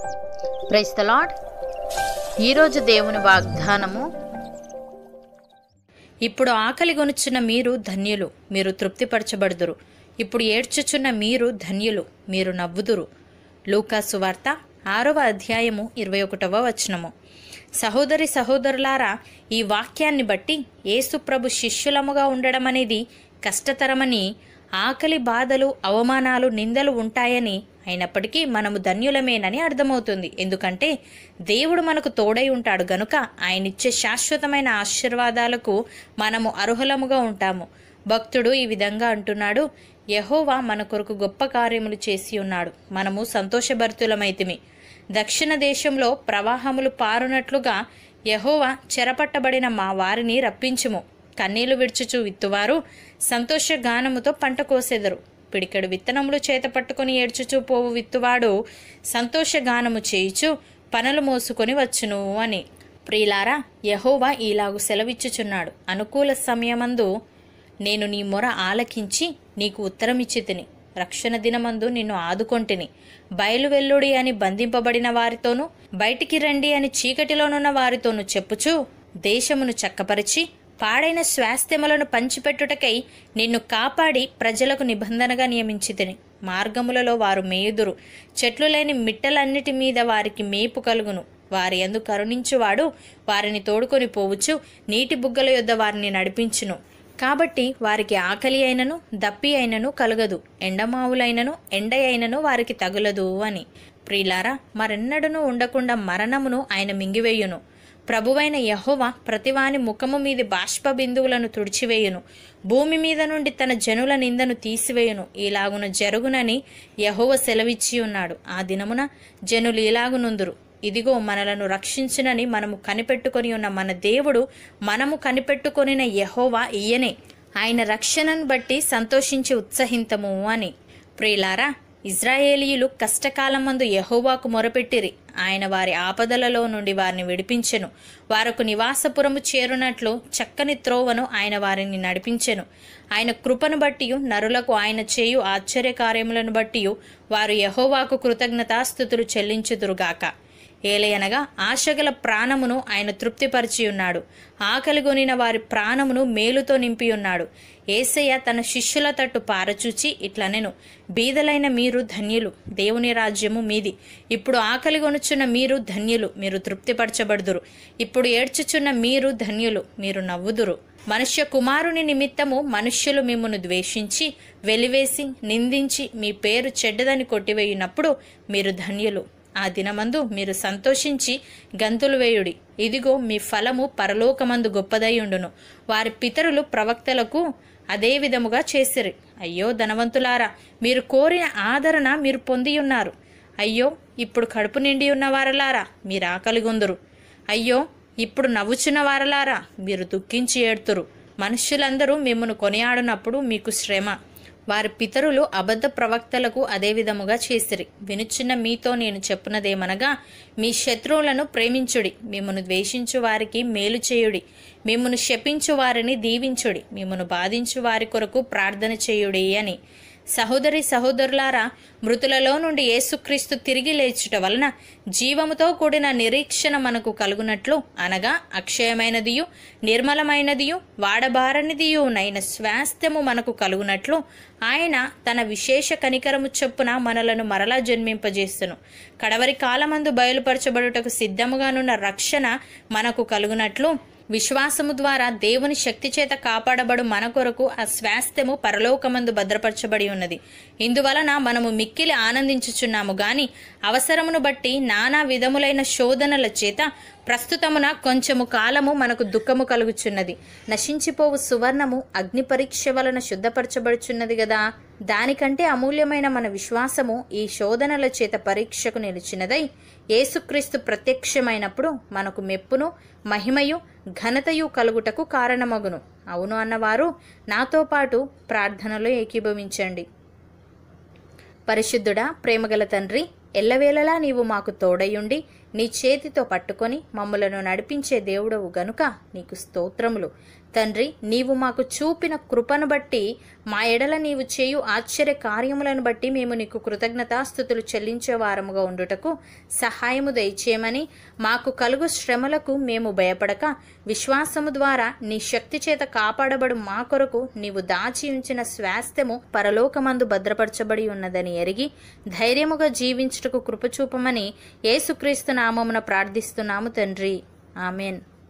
price the lord ఈరోజు దేవుని వాగ్దానము ఇప్పుడు ఆకలి గొనుచున్న మీరు ధన్యులు మీరు తృప్తిపరచబడుదురు ఇప్పుడు ఏడ్చుచున్న మీరు ధన్యులు మీరు నవ్వుదురు లూకాసు వార్త ఆరవ అధ్యాయము ఇరవై ఒకటవ వచనము సహోదరి సహోదరులారా ఈ వాక్యాన్ని బట్టి యేసుప్రభు శిష్యులముగా ఉండడం అనేది కష్టతరమని ఆకలి బాధలు అవమానాలు నిందలు ఉంటాయని అయినప్పటికీ మనము ధన్యులమేనని అర్థమవుతుంది ఎందుకంటే దేవుడు మనకు తోడై ఉంటాడు గనుక ఆయనిచ్చే శాశ్వతమైన ఆశీర్వాదాలకు మనము అర్హులముగా ఉంటాము భక్తుడు ఈ విధంగా అంటున్నాడు యహోవా మన కొరకు గొప్ప కార్యములు చేసి ఉన్నాడు మనము సంతోషభరితులమైతిమి దక్షిణ దేశంలో ప్రవాహములు పారునట్లుగా యహోవా చెరపట్టబడిన మా వారిని రప్పించుము కన్నీళ్లు విడుచుచు విత్తువారు సంతోష గానముతో పంట కోసెదరు పిడికెడు విత్తనములు చేత పట్టుకొని ఏడ్చుచూ పోవు విత్తువాడు సంతోష గానము చేయుచు పనులు మోసుకొని వచ్చును అని ప్రియులారా యహోవా ఈలాగు సెలవిచ్చుచున్నాడు అనుకూల సమయమందు నేను నీ మొర ఆలకించి నీకు ఉత్తరమిచ్చి తిని రక్షణ దినమందు నిన్ను ఆదుకొంటిని బయలువెల్లుడి అని బంధింపబడిన వారితోనూ బయటికి రండి అని చీకటిలోనున్న వారితోనూ చెప్పుచూ దేశమును చక్కపరిచి పాడైన స్వాస్థ్యములను పంచిపెట్టుటకై నిన్ను కాపాడి ప్రజలకు నిబంధనగా నియమించి తిని మార్గములలో వారు మేయుదురు చెట్లు లేని మిట్టలన్నిటి మీద వారికి మేపు కలుగును వారి ఎందు కరుణించువాడు వారిని తోడుకొని పోవచ్చు నీటి బుగ్గల యొద్ద వారిని నడిపించును కాబట్టి వారికి ఆకలి అయినను దప్పి అయినను కలగదు ఎండమావులైనను ఎండ అయినను వారికి తగులదు అని ప్రియులారా మరెన్నడను ఉండకుండా మరణమును ఆయన మింగివేయును ప్రభువైన యహోవా ప్రతివాని ముఖము మీది బాష్ప బిందువులను తుడిచివేయును భూమి మీద నుండి తన జనుల నిందను తీసివేయును ఇలాగున జరుగునని యహోవ సెలవిచ్చి ఉన్నాడు ఆ దినమున జనులు ఇలాగునుందురు ఇదిగో మనలను రక్షించునని మనము కనిపెట్టుకొని ఉన్న మన దేవుడు మనము కనిపెట్టుకొనిన యహోవా ఈయనే ఆయన రక్షణను బట్టి సంతోషించి ఉత్సహింతము అని ప్రియులారా ఇజ్రాయేలీయులు కష్టకాలమందు యహోవాకు మొరపెట్టిరి ఆయన వారి ఆపదలలో నుండి వారిని విడిపించెను వారకు నివాసపురము చేరునట్లు చక్కని త్రోవను ఆయన వారిని నడిపించెను ఆయన కృపను బట్టి నరులకు ఆయన చేయు ఆశ్చర్య కార్యములను బట్టి వారు యహోవాకు కృతజ్ఞతాస్థుతులు చెల్లించుదురుగాక ఏలయనగా ఆశగల ప్రాణమును ఆయన తృప్తిపరిచి ఉన్నాడు ఆకలిగొనిన వారి ప్రాణమును మేలుతో నింపి ఉన్నాడు ఏసయ్య తన శిష్యుల తట్టు పారచూచి ఇట్లనెను బీదలైన మీరు ధన్యులు దేవుని రాజ్యము మీది ఇప్పుడు ఆకలిగొనుచున్న మీరు ధన్యులు మీరు తృప్తిపరచబడుదురు ఇప్పుడు ఏడ్చుచున్న మీరు ధన్యులు మీరు నవ్వుదురు మనుష్య కుమారుని నిమిత్తము మనుష్యులు మిమ్మను ద్వేషించి వెలివేసి నిందించి మీ పేరు చెడ్డదని కొట్టివేయునప్పుడు మీరు ధన్యులు ఆ దినమందు మీరు సంతోషించి గంతులు వేయుడి ఇదిగో మీ ఫలము పరలోకమందు గొప్పదై ఉండును వారి పితరులు ప్రవక్తలకు అదే విధముగా చేసిరి అయ్యో ధనవంతులారా మీరు కోరిన ఆదరణ మీరు పొంది ఉన్నారు అయ్యో ఇప్పుడు కడుపు నిండి ఉన్న వారలారా మీరు ఆకలిగొందురు అయ్యో ఇప్పుడు నవ్వుచున్న వారలారా మీరు దుఃఖించి ఏడుతురు మనుష్యులందరూ మిమ్మను కొనియాడినప్పుడు మీకు శ్రమ వారి పితరులు అబద్ధ ప్రవక్తలకు అదే విధముగా చేసిరి వినుచున్న మీతో నేను చెప్పునదేమనగా మీ శత్రువులను ప్రేమించుడి మిమ్మను ద్వేషించు వారికి మేలు చేయుడి మిమ్మను శపించు వారిని దీవించుడి మిమ్మను బాధించు వారి కొరకు ప్రార్థన చేయుడి అని సహోదరి సహోదరులారా మృతులలో నుండి యేసుక్రీస్తు తిరిగి లేచుట వలన జీవముతో కూడిన నిరీక్షణ మనకు కలుగునట్లు అనగా అక్షయమైనదియు నిర్మలమైనదియు వాడబారనిదియు నైన స్వాస్థ్యము మనకు కలుగునట్లు ఆయన తన విశేష కనికరము చొప్పున మనలను మరలా జన్మింపజేస్తును కడవరి కాలమందు బయలుపరచబడుటకు సిద్ధముగానున్న రక్షణ మనకు కలుగునట్లు విశ్వాసము ద్వారా దేవుని శక్తి చేత కాపాడబడు మన కొరకు ఆ స్వాస్థ్యము పరలోకమందు భద్రపరచబడి ఉన్నది ఇందువలన మనము మిక్కిలి ఆనందించుచున్నాము గాని అవసరమును బట్టి నానా విధములైన శోధనల చేత ప్రస్తుతమున కొంచెము కాలము మనకు దుఃఖము కలుగుచున్నది నశించిపోవు సువర్ణము అగ్ని పరీక్ష వలన శుద్ధపరచబడుచున్నది గదా దానికంటే అమూల్యమైన మన విశ్వాసము ఈ శోధనల చేత పరీక్షకు నిలిచినదై యేసుక్రీస్తు ప్రత్యక్షమైనప్పుడు మనకు మెప్పును మహిమయు ఘనతయు కలుగుటకు కారణమగును అవును అన్నవారు నాతో పాటు ప్రార్థనలో ఏకీభవించండి పరిశుద్ధుడా ప్రేమగల తండ్రి ఎల్లవేళలా నీవు మాకు తోడయుండి నీ చేతితో పట్టుకొని మమ్మలను నడిపించే దేవుడవు గనుక నీకు స్తోత్రములు తండ్రి నీవు మాకు చూపిన కృపను బట్టి మా ఎడల నీవు చేయు ఆశ్చర్య కార్యములను బట్టి మేము నీకు కృతజ్ఞతాస్థుతులు చెల్లించే వారముగా ఉండుటకు సహాయము దయచేయమని మాకు కలుగు శ్రమలకు మేము భయపడక విశ్వాసము ద్వారా నీ శక్తి చేత కాపాడబడు మా కొరకు నీవు దాచి ఉంచిన స్వాస్థ్యము పరలోకమందు భద్రపరచబడి ఉన్నదని ఎరిగి ధైర్యముగా జీవించుటకు కృపచూపమని యేసుక్రీస్తు నామమున ప్రార్థిస్తున్నాము తండ్రి ఆమెన్